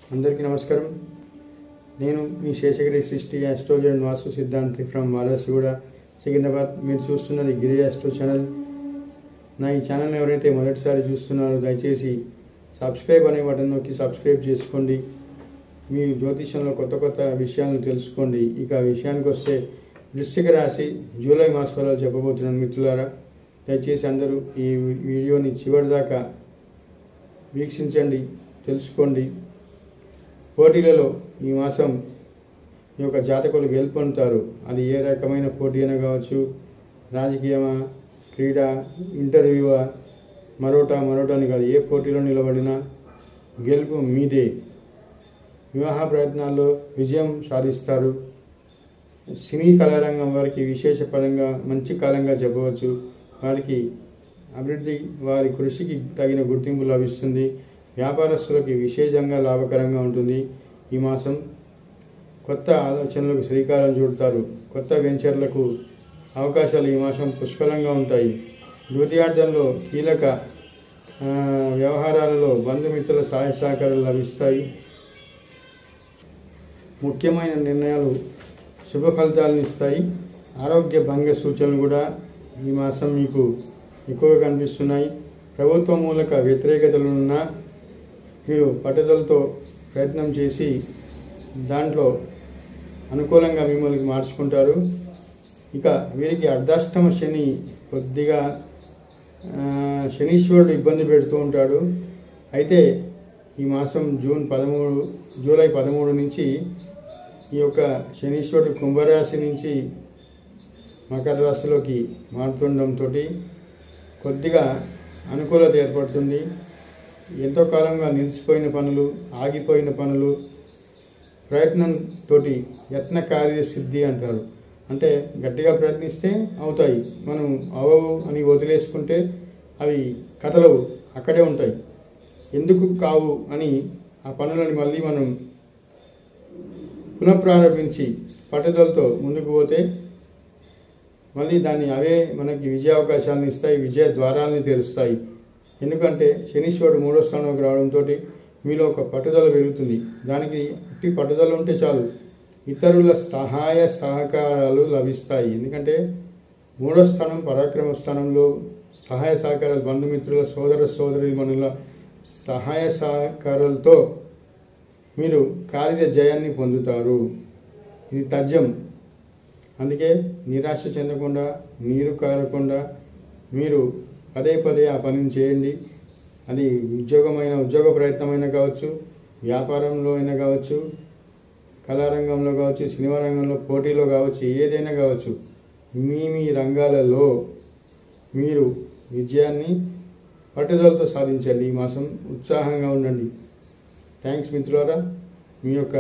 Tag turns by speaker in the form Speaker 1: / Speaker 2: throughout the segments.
Speaker 1: అందరికీ నమస్కారం నేను మీ శేషగిరి సృష్టి ఆస్ట్రోలజీ అండ్ వాస్తు సిద్ధాంతి ఫ్రమ్ వాలసిగూడ సికింద్రాబాద్ మీరు చూస్తున్నది గిరి ఆస్ట్రో ఛానల్ నా ఈ ఛానల్ ఎవరైతే మొదటిసారి చూస్తున్నారో దయచేసి సబ్స్క్రైబ్ అనే బటన్ నొక్కి సబ్స్క్రైబ్ చేసుకోండి మీ జ్యోతిషంలో కొత్త కొత్త విషయాలను తెలుసుకోండి ఇక ఆ విషయానికి వస్తే వృశ్చిక రాశి జూలై మాసంలో చెప్పబోతున్నాను మిత్రులారా దయచేసి అందరూ ఈ వీడియోని చివరిదాకా వీక్షించండి తెలుసుకోండి పోటీలలో ఈ మాసం ఈ యొక్క జాతకులు గెలుపొందుతారు అది ఏ రకమైన పోటీ అయినా కావచ్చు రాజకీయమా క్రీడ ఇంటర్వ్యూవా మరోటా మరోటా అని కాదు ఏ పోటీలో నిలబడినా గెలుపు మీదే వివాహ ప్రయత్నాల్లో విజయం సాధిస్తారు సినీ కళారంగం వారికి విశేష పరంగా మంచి కాలంగా చెప్పవచ్చు వారికి అభివృద్ధి వారి కృషికి తగిన గుర్తింపు లభిస్తుంది వ్యాపారస్తులకి విశేషంగా లాభకరంగా ఉంటుంది ఈ మాసం కొత్త ఆలోచనలకు శ్రీకారం చుడతారు కొత్త వెంచర్లకు అవకాశాలు ఈ మాసం పుష్కలంగా ఉంటాయి ద్వితీయార్థంలో కీలక ఆ, వ్యవహారాలలో బంధుమిత్రుల సహాయ సహకారాలు లభిస్తాయి ముఖ్యమైన నిర్ణయాలు శుభ ఫలితాలను ఇస్తాయి ఆరోగ్య భంగ సూచనలు కూడా ఈ మాసం మీకు ఎక్కువగా కనిపిస్తున్నాయి ప్రభుత్వ మూలక వ్యతిరేకతలు ఉన్నా మీరు పట్టుదలతో ప్రయత్నం చేసి దాంట్లో అనుకూలంగా మిమ్మల్ని మార్చుకుంటారు ఇక వీరికి అర్ధాష్టమ శని కొద్దిగా ఆ, శనీశ్వరుడు ఇబ్బంది పెడుతూ ఉంటాడు అయితే ఈ మాసం జూన్ పదమూడు జూలై పదమూడు నుంచి ఈ యొక్క శనీశ్వరుడు కుంభరాశి నుంచి మకర రాశిలోకి మారుతుండడంతో కొద్దిగా అనుకూలత ఏర్పడుతుంది ఎంతో కాలంగా నిలిచిపోయిన పనులు ఆగిపోయిన పనులు ప్రయత్నంతో యత్న కార్యసిద్ధి అంటారు అంటే గట్టిగా ప్రయత్నిస్తే అవుతాయి మనం అవవు అని వదిలేసుకుంటే అవి కథలవు అక్కడే ఉంటాయి ఎందుకు కావు అని ఆ పనులని మళ్ళీ మనం పునఃప్రారంభించి పట్టుదలతో ముందుకు పోతే మళ్ళీ దాన్ని అవే మనకి విజయ అవకాశాలను ఇస్తాయి విజయ ద్వారాలని తెరుస్తాయి ఎందుకంటే శనీశ్వరుడు మూడో స్థానంలోకి రావడంతో మీలో ఒక పట్టుదల పెరుగుతుంది దానికి ఇట్టి పట్టుదల ఉంటే చాలు ఇతరుల సహాయ సహకారాలు లభిస్తాయి ఎందుకంటే మూడో స్థానం పరాక్రమ స్థానంలో సహాయ సహకారాలు బంధుమిత్రుల సోదర సోదరి మనుల సహాయ సహకారాలతో మీరు కార్య జయాన్ని పొందుతారు ఇది తథ్యం అందుకే నిరాశ చెందకుండా నీరు కారకుండా మీరు పదే పదే ఆ పనిని చేయండి అది ఉద్యోగమైన ఉద్యోగ ప్రయత్నమైనా కావచ్చు వ్యాపారంలో అయినా కావచ్చు కళారంగంలో కావచ్చు సినిమా రంగంలో పోటీలో కావచ్చు ఏదైనా కావచ్చు మీ మీ రంగాలలో మీరు విజయాన్ని పట్టుదలతో సాధించండి ఈ మాసం ఉత్సాహంగా ఉండండి థ్యాంక్స్ మిత్రులారా మీ యొక్క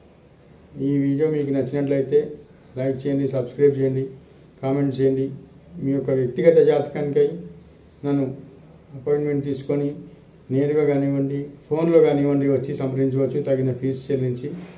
Speaker 1: ఈ వీడియో మీకు నచ్చినట్లయితే లైక్ చేయండి సబ్స్క్రైబ్ చేయండి కామెంట్ చేయండి మీ యొక్క వ్యక్తిగత జాతకానికై నన్ను అపాయింట్మెంట్ తీసుకొని నేరుగా కానివ్వండి ఫోన్లో కానివ్వండి వచ్చి సంప్రదించవచ్చు తగిన ఫీజు చెల్లించి